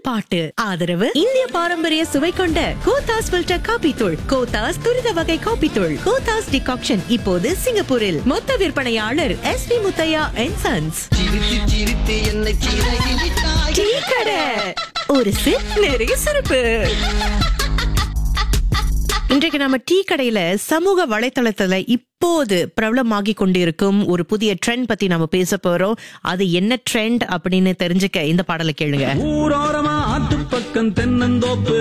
பாட்டு ஆதரவு இந்திய பாரம்பரிய சுவை கொண்ட கோத்தாஸ் ஃபில்டர் காபி தூள் கோத்தாஸ் துரித வகை காபி தூள் கோத்தாஸ் டிகாக்ஷன் இப்போது சிங்கப்பூரில் மொத்த விற்பனையாளர் S P Muthiah and sons சிரித்து சிரித்து என்னை சிறகிட்டாய் டீ கடை ஒரு சிப் நிறைய சிறப்பு இன்றைக்கு நம்ம டீ கடையில சமூக வலைத்தளத்துல இப்போது பிரபலமாகி கொண்டிருக்கும் ஒரு புதிய ட்ரெண்ட் பத்தி நம்ம பேச போறோம் அது என்ன ட்ரெண்ட் அப்படின்னு தெரிஞ்சுக்க இந்த பாடலை கேளுங்க ஊரோரமா ஆத்து பக்கம் தென்னந்தோப்பு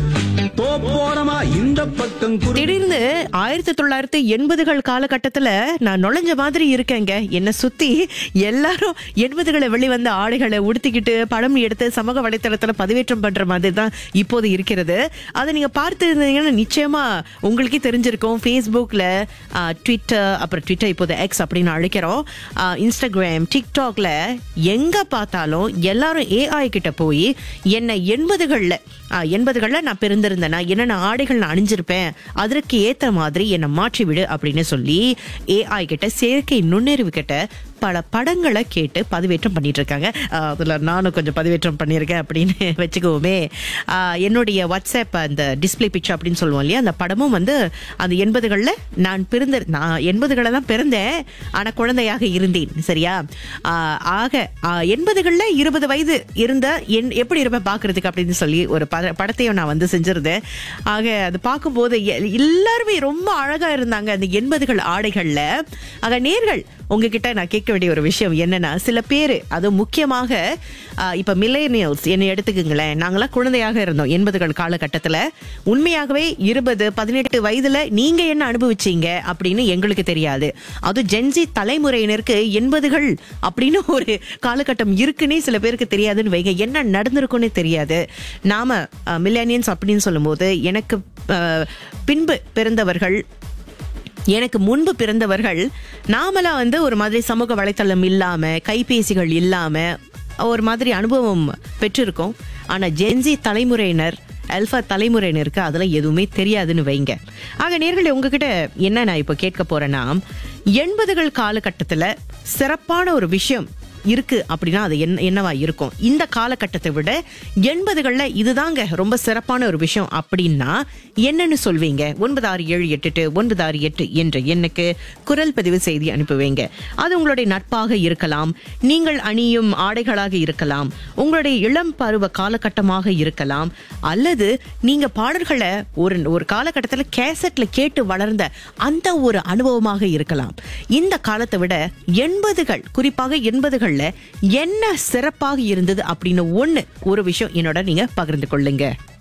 தோப்போரமா இந்த பக்கம் குரு திடீர்னு ஆயிரத்தி தொள்ளாயிரத்தி எண்பதுகள் காலகட்டத்துல நான் நுழைஞ்ச மாதிரி இருக்கேங்க என்ன சுத்தி எல்லாரும் எண்பதுகளை வெளிவந்த ஆடைகளை உடுத்திக்கிட்டு படம் எடுத்து சமூக வலைத்தளத்துல பதிவேற்றம் பண்ற மாதிரி தான் இப்போது இருக்கிறது அதை நீங்க பார்த்து இருந்தீங்கன்னா நிச்சயமா உங்களுக்கே தெரிஞ்சிருக்கும் ஃபேஸ்புக்ல ட்விட்டர் அப்புறம் ட்விட்டர் இப்போது எக்ஸ் அப்படின்னு அழைக்கிறோம் ஆஹ், இன்ஸ்டாகிராம் டிக்டாக்ல எங்க பார்த்தாலும் எல்லாரும் ஏஐ கிட்ட போய் என்ன எண்பதுகள்ல எண்பதுகள்ல நான் பிறந்திருந்தேனா என்னென்ன ஆடைகள் நான் அணிஞ்சிருப்பேன் அதற்கு ஏத்த மாதிரி என்னை மாற்றி விடு அப்படின்னு சொல்லி ஏஐ கிட்ட செயற்கை நுண்ணறிவு கிட்ட பல படங்களை கேட்டு பதிவேற்றம் பண்ணிட்டு இருக்காங்க ஆஹ் அதுல நானும் கொஞ்சம் பதிவேற்றம் பண்ணியிருக்கேன் அப்படின்னு வச்சுக்குவோமே ஆஹ் என்னுடைய வாட்ஸ்அப் அந்த டிஸ்ப்ளே பிக்சர் அப்படின்னு சொல்லுவோம் இல்லையா அந்த படமும் வந்து அந்த எண்பதுகளில் நான் பிறந்த நான் எண்பதுகளில் தான் பிறந்தேன் ஆனால் குழந்தையாக இருந்தேன் சரியா ஆஹ் ஆக ஆஹ் எண்பதுகளில் இருபது வயது இருந்த என் எப்படி இருப்பேன் பார்க்கறதுக்கு அப்படின்னு சொல்லி ஒரு பட படத்தையும் நான் வந்து செஞ்சிருந்தேன் ஆக அது பார்க்கும்போது எ- எல்லாருமே ரொம்ப அழகா இருந்தாங்க அந்த எண்பதுகள் ஆடைகள்ல ஆக நேர்கள் உங்ககிட்ட நான் கேட்க வேண்டிய ஒரு விஷயம் என்னன்னா சில பேர் அது முக்கியமாக ஆஹ், இப்ப மில்லேனியல்ஸ் என்னை எடுத்துக்குங்களேன் நாங்களாம் குழந்தையாக இருந்தோம் எண்பதுகள் காலகட்டத்துல உண்மையாகவே இருபது பதினெட்டு வயதுல நீங்க என்ன அனுபவிச்சீங்க அப்படின்னு எங்களுக்கு தெரியாது அது ஜென்சி தலைமுறையினருக்கு எண்பதுகள் அப்படின்னு ஒரு காலகட்டம் இருக்குன்னே சில பேருக்கு தெரியாதுன்னு வைங்க என்ன நடந்திருக்கும்னே தெரியாது நாம மில்லேனியன்ஸ் அப்படின்னு சொல்லும்போது எனக்கு ஆஹ், பின்பு பிறந்தவர்கள் எனக்கு முன்பு பிறந்தவர்கள் நாமெல்லாம் வந்து ஒரு மாதிரி சமூக வலைத்தளம் இல்லாம கைபேசிகள் இல்லாம ஒரு மாதிரி அனுபவம் பெற்றிருக்கோம் ஆனா ஜென்சி தலைமுறையினர் அல்ஃபா தலைமுறையினருக்கு அதெல்லாம் எதுவுமே தெரியாதுன்னு வைங்க ஆக நேர்களே உங்ககிட்ட என்ன நான் இப்போ கேட்க போறேன்னா எண்பதுகள் காலகட்டத்துல சிறப்பான ஒரு விஷயம் இருக்கு அப்படின்னா அது என்ன என்னவா இருக்கும் இந்த காலகட்டத்தை விட எண்பதுகள்ல இதுதாங்க ரொம்ப சிறப்பான ஒரு விஷயம் அப்படின்னா என்னன்னு சொல்வீங்க ஒன்பது ஆறு ஏழு எட்டு எட்டு ஒன்பது ஆறு எட்டு என்ற எண்ணுக்கு குரல் பதிவு செய்தி அனுப்புவீங்க அது உங்களுடைய நட்பாக இருக்கலாம் நீங்கள் அணியும் ஆடைகளாக இருக்கலாம் உங்களுடைய இளம் பருவ காலகட்டமாக இருக்கலாம் அல்லது நீங்க பாடல்களை ஒரு ஒரு காலகட்டத்தில் கேசட்ல கேட்டு வளர்ந்த அந்த ஒரு அனுபவமாக இருக்கலாம் இந்த காலத்தை விட எண்பதுகள் குறிப்பாக எண்பதுகள்ல என்ன சிறப்பாக இருந்தது அப்படின்னு ஒண்ணு ஒரு விஷயம் என்னோட நீங்க பகிர்ந்து கொள்ளுங்க